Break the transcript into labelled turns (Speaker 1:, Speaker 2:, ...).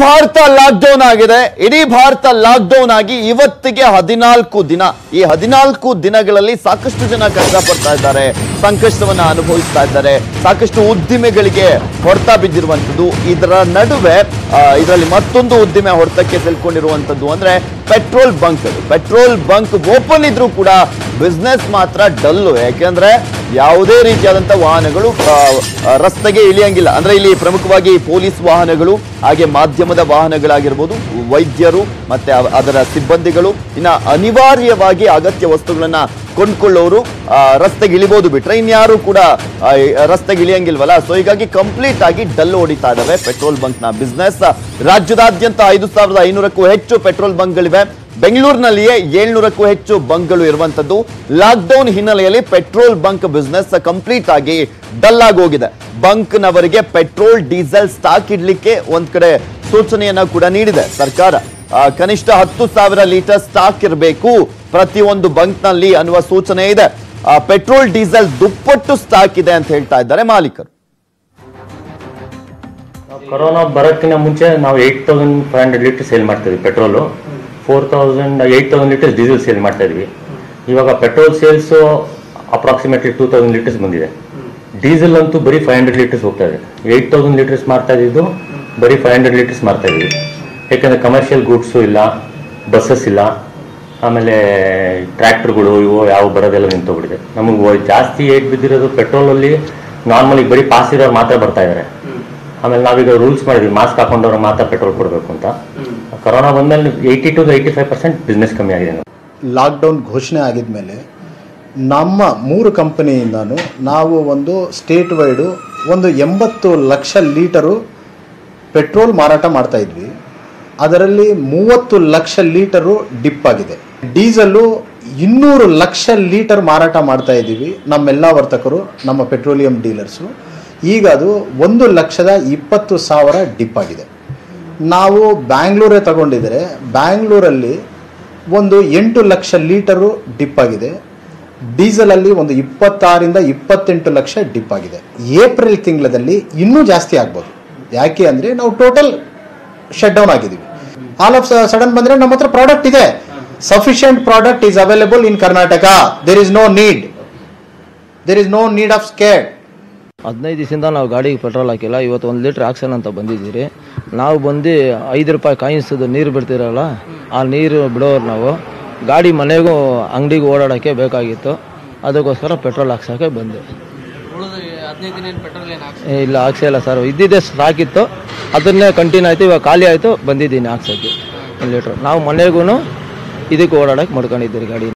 Speaker 1: Bharat lockdown ಆಗಿದೆ ಇಡೀ Bharat lockdown ಆಗಿ ಇವತ್ತಿಗೆ ಹದಿನಾಲ್ಕು ದಿನ ಈ ಹದಿನಾಲ್ಕು ದಿನಗಳಲ್ಲಿ ಸಾಕಷ್ಟು ಜನ ಕಷ್ಟಪಡ್ತಾ ಇದ್ದಾರೆ ಸಂಕಷ್ಟವನ್ನ ಅನುಭವಿಸ್ತಾ ಇದ್ದಾರೆ ಸಾಕಷ್ಟು ಉದ್ದಿಮೆಗಳಿಗೆ ಹೊಡೆತ ಬಿದ್ದಿರುವಂತದ್ದು ಇದರ ನಡುವೆ ಇದರಲ್ಲಿ ಮತ್ತೊಂದು ಉದ್ದಿಮೆ ಹೊಡೆತಕ್ಕೆ ತಿಳ್ಕೊಂಡಿರುವಂತದ್ದು ಅಂದ್ರೆ petrol bunk petrol bunk open ಇದ್ರೂ ಕೂಡ ಬಿಸ್ನೆಸ್ ಮಾತ್ರ ಡಲ್ಲು ಯಾಕೆಂದ್ರೆ ಯಾವುದೇ ರೀತಿಯಾದಂತ ವಾಹನಗಳು ಆ, ಆ, ರಸ್ತೆಗೆ ಇಳಿಯಂಗಿಲ್ಲ ಅಂದ್ರೆ ಇಲ್ಲಿ ಪ್ರಮುಖವಾಗಿ ಪೊಲೀಸ್ ವಾಹನಗಳು ಹಾಗೆ ಮಾಧ್ಯಮದ ವಾಹನಗಳಾಗಿರ್ಬೋದು ವೈದ್ಯರು ಮತ್ತೆ ಅವ- ಅದರ ಸಿಬ್ಬಂದಿಗಳು ಇನ್ನ ಅನಿವಾರ್ಯವಾಗಿ ಅಗತ್ಯ ವಸ್ತುಗಳನ್ನ ಕೊಂಡ್ಕೊಳ್ಳೋರು ಆ, ರಸ್ತೆಗೆ ಇಳಿಬೋದು ಬಿಟ್ರೆ ಇನ್ಯಾರು ಕೂಡ ಆ, ಈ ರಸ್ತೆಗೆ ಇಳಿಯಂಗಿಲ್ವಲ್ಲ ಸೊ ಹೀಗಾಗಿ ಕಂಪ್ಲೀಟ್ ಆಗಿ ಡಲ್ ಹೊಡಿತಾ ಇದಾವೆ ಪೆಟ್ರೋಲ್ ಬಂಕ್ ನ ಬಿಸ್ನೆಸ್ ರಾಜ್ಯದಾದ್ಯಂತ ಐದು ಸಾವಿರದ ಐನೂರಕ್ಕೂ ಹೆಚ್ಚು ಪೆಟ್ರೋಲ್ ಬಂಕ್ಗಳಿವೆ ಬೆಂಗಳೂರಿನಲ್ಲಿಯೇ ಏಳ್ನೂರಕ್ಕೂ ಹೆಚ್ಚು ಬಂಕ್ಗಳು ಇರುವಂತದ್ದು ಲಾಕ್ಡೌನ್ ಹಿನ್ನೆಲೆಯಲ್ಲಿ ಪೆಟ್ರೋಲ್ ಬಂಕ್ ಬಿಸ್ನೆಸ್ ಕಂಪ್ಲೀಟ್ ಆಗಿ ಡಲ್ ಆಗಿ ಹೋಗಿದೆ ಬಂಕ್ನವರಿಗೆ ಪೆಟ್ರೋಲ್ ಡೀಸೆಲ್ ಸ್ಟಾಕ್ ಇಡ್ಲಿಕ್ಕೆ ಒಂದ್ ಕಡೆ ಸೂಚನೆಯನ್ನ ಕೂಡ ನೀಡಿದೆ ಸರ್ಕಾರ ಆ, ಕನಿಷ್ಠ ಹತ್ತು ಸಾವಿರ ಲೀಟರ್ ಸ್ಟಾಕ್ ಇರಬೇಕು ಪ್ರತಿಯೊಂದು ಬಂಕ್ನಲ್ಲಿ ಅನ್ನುವ ಸೂಚನೆ ಇದೆ ಆ, ಪೆಟ್ರೋಲ್ ಡೀಸೆಲ್ ದುಪ್ಪಟ್ಟು ಸ್ಟಾಕ್ ಇದೆ ಅಂತ ಹೇಳ್ತಾ ಇದ್ದಾರೆ ಮಾಲೀಕರು
Speaker 2: ಕೊರೋನಾ ಬರೋಕ್ಕಿಂತ ಮುಂಚೆ ನಾವು eight thousand five hundred litre sale ಮಾಡ್ತಾ ಇದ್ವಿ petrol four thousand eight thousand litres diesel sale ಮಾಡ್ತಾ ಇದ್ವಿ ಇವಾಗ petrol sales approximately two thousand litres ಬಂದಿದೆ ಡೀಸೆಲ್ ಅಂತೂ ಬರೀ ಫೈವ್ ಹಂಡ್ರೆಡ್ ಲೀಟರ್ಸ್ ಹೋಗ್ತಾ ಇದೆ ಏಯ್ಟ್ ತೌಸಂಡ್ ಲೀಟರ್ಸ್ ಮಾಡ್ತಾ ಇದ್ದಿದ್ದು ಬರೀ ಫೈವ್ ಹಂಡ್ರೆಡ್ ಲೀಟರ್ಸ್ ಮಾಡ್ತಾ ಇದೀವಿ ಯಾಕಂದರೆ ಕಮರ್ಷಿಯಲ್ ಗೂಡ್ಸು ಇಲ್ಲ ಬಸ್ಸಸ್ ಇಲ್ಲ ಆಮೇಲೆ ಟ್ರ್ಯಾಕ್ಟರ್ಗಳು ಇವು ಯಾವ ಬರೋದೆಲ್ಲ ನಿಂತೋಗ್ಬಿಟ್ಟಿದೆ ನಮಗೆ ಜಾಸ್ತಿ ಏಟ್ ಬಿದ್ದಿರೋದು ಪೆಟ್ರೋಲಲ್ಲಿ ನಾರ್ಮಲಿ ಬರೀ ಪಾಸ್ ಇರೋರು ಮಾತ್ರ ಬರ್ತಾ ಇದ್ದಾರೆ ಆಮೇಲೆ ನಾವೀಗ ರೂಲ್ಸ್ ಮಾಡಿದ್ವಿ ಮಾಸ್ಕ್ ಹಾಕೊಂಡವ್ರು ಮಾತ್ರ ಪೆಟ್ರೋಲ್ ಕೊಡಬೇಕು ಅಂತ ಕೊರೋನಾ ಬಂದ್ಮೇಲೆ eighty to eighty five percent business ಕಮ್ಮಿ ಆಗಿದೆ ನಮ್ಗೆ.
Speaker 3: ಲಾಕ್ಡೌನ್ ಘೋಷಣೆ ಆಗಿದ್ಮೇಲೆ ನಮ್ಮ ಮೂರು ಕಂಪನಿಯಿಂದನೂ ನಾವು ಒಂದು ಸ್ಟೇಟ್ ವೈಡು ಒಂದು ಎಂಬತ್ತು ಲಕ್ಷ ಲೀಟರು ಪೆಟ್ರೋಲ್ ಮಾರಾಟ ಮಾಡ್ತಾ ಇದ್ವಿ ಅದರಲ್ಲಿ ಮೂವತ್ತು ಲಕ್ಷ ಲೀಟರು ಡಿಪ್ ಆಗಿದೆ ಡೀಸೆಲ್ಲು ಇನ್ನೂರು ಲಕ್ಷ ಲೀಟರ್ ಮಾರಾಟ ಮಾಡ್ತಾ ಇದ್ದೀವಿ ನಮ್ಮೆಲ್ಲ ವರ್ತಕರು ನಮ್ಮ ಪೆಟ್ರೋಲಿಯಂ ಡೀಲರ್ಸು ಈಗ ಅದು ಒಂದು ಲಕ್ಷದ ಇಪ್ಪತ್ತು ಸಾವಿರ ಡಿಪ್ ಆಗಿದೆ ನಾವು ಬ್ಯಾಂಗ್ಳೂರೇ ತಗೊಂಡಿದ್ರೆ ಬ್ಯಾಂಗ್ಳೂರಲ್ಲಿ ಒಂದು ಎಂಟು ಲಕ್ಷ ಲೀಟರು ಡಿಪ್ ಆಗಿದೆ ಡೀಸೆಲಲ್ಲಿ ಒಂದು ಇಪ್ಪತ್ತಾರಿಂದ ಇಪ್ಪತ್ತೆಂಟು ಲಕ್ಷ ಡಿಪ್ ಆಗಿದೆ ಏಪ್ರಿಲ್ ತಿಂಗಳಲ್ಲಿ ಇನ್ನೂ ಜಾಸ್ತಿ ಆಗ್ಬೋದು ಯಾಕೆ ಅಂದರೆ ನಾವು ಟೋಟಲ್ ಶಟ್ ಡೌನ್ ಆಗಿದ್ದೀವಿ ಆಲ್ ಆಫ್ ಸಡನ್ ಬಂದರೆ ನಮ್ಮ ಹತ್ರ ಪ್ರಾಡಕ್ಟ್ ಇದೆ sufficient product is available in Karnataka there is no need there is no need of scared
Speaker 4: ಹದಿನೈದು ದಿವಸದಿಂದ ನಾವು ಗಾಡಿಗೆ ಪೆಟ್ರೋಲ್ ಹಾಕಿಲ್ಲ ಇವತ್ತು ಒಂದು ಲೀಟ್ರ್ ಹಾಕ್ಸೋಣ ಅಂತ ಬಂದಿದ್ದೀರಿ ನಾವು ಬಂದು ಐದು ರೂಪಾಯಿ ಕಾಯಿನ್ಸದು ನೀರು ಬಿಡ್ತಿರಲ್ಲ ಆ ನೀರು ಬಿಡೋರು ನಾವು ಗಾಡಿ ಮನೆಗೂ ಅಂಗಡಿಗೂ ಓಡಾಡೋಕ್ಕೆ ಬೇಕಾಗಿತ್ತು ಅದಕ್ಕೋಸ್ಕರ ಪೆಟ್ರೋಲ್ ಹಾಕ್ಸೋಕ್ಕೆ ಬಂದೆ ಏ, ಇಲ್ಲ ಹಾಕ್ಸೇ ಇಲ್ಲ ಸರ್ ಇದ್ದಿದ್ದೇ ಸಾಕಿತ್ತು ಅದನ್ನೇ ಕಂಟಿನ್ಯೂ ಆಯಿತು ಇವಾಗ ಖಾಲಿ ಆಯಿತು ಬಂದಿದ್ದೀನಿ ಹಾಕ್ಸೋಕ್ಕೆ ಒಂದು ಲೀಟ್ರ್ ನಾವು ಮನೆಗೂ ಇದಕ್ಕೆ ಓಡಾಡೋಕ್ಕೆ ಮಾಡ್ಕೊಂಡಿದ್ದೀರಿ ಗಾಡಿ